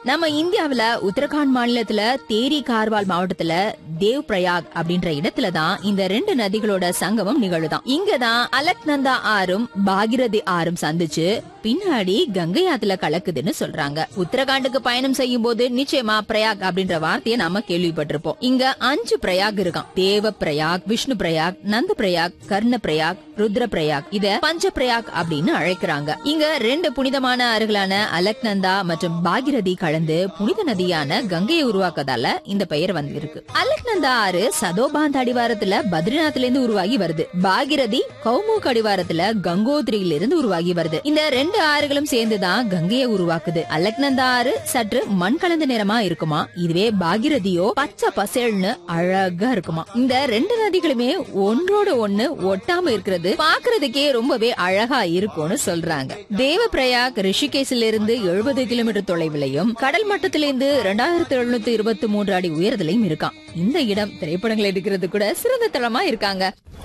நம்ம இந்தியாவுல உத்தரகாண்ட் மாநிலத்துல தேரி கார்வால் மாவட்டத்துல தேவ் பிரயாக் அப்படின்ற இடத்துல தான் இந்த ரெண்டு நதிகளோட சங்கமம் நிகழுதாம் இங்கதான் அலக்நந்தா ஆறும் பாகிரதி ஆறும் சந்திச்சு பின்னாடி கங்கை ஆத்துல கலக்குதுன்னு சொல்றாங்க உத்தரகாண்டுக்கு பயணம் செய்யும் போது நிச்சயமா பிரயாக் அப்படின்ற வார்த்தையை நாம கேள்விப்பட்டிருப்போம் இங்க அஞ்சு பிரயாக் இருக்காம் தேவ பிரயாக் விஷ்ணு பிரயாக் நந்த பிரயாக் கர்ண பிரயாக் ருத்ர பிரயாக் இத பஞ்ச பிரயாக் அப்படின்னு அழைக்கிறாங்க இங்க ரெண்டு புனிதமான ஆறுகளான அலக்நந்தா மற்றும் பாகிரதி கலந்து புனித நதியான கங்கையை உருவாக்கதால இந்த பெயர் வந்திருக்கு அலக்நந்தா ஆறு சதோபாந்த் அடிவாரத்துல பத்ரிநாத்ல இருந்து உருவாகி வருது பாகிரதி கௌமுக் அடிவாரத்துல கங்கோத்ரியில இருந்து உருவாகி வருது இந்த ரெண்டு ஆறுகளும் சேர்ந்துதான் கங்கையை உருவாக்குது அலக்நந்தா ஆறு சற்று மண் கலந்த நிறமா இருக்குமா இதுவே பாகிரதியோ பச்சை பசேல்னு அழகா இருக்குமா இந்த ரெண்டு நதிகளுமே ஒன்றோட ஒண்ணு ஒட்டாம இருக்கிறது பாக்குறதுக்கே ரொம்பவே அழகா இருக்கும்னு சொல்றாங்க தேவப்பிரயாக் ரிஷிகேசில இருந்து எழுபது கிலோமீட்டர் தொலைவிலையும் கடல் மட்டத்திலிருந்து இரண்டாயிரத்தி எழுநூத்தி இருபத்தி மூன்று அடி உயரத்திலையும் இருக்கான் இந்த இடம் திரைப்படங்கள் எடுக்கிறது கூட சிறந்த தளமா இருக்காங்க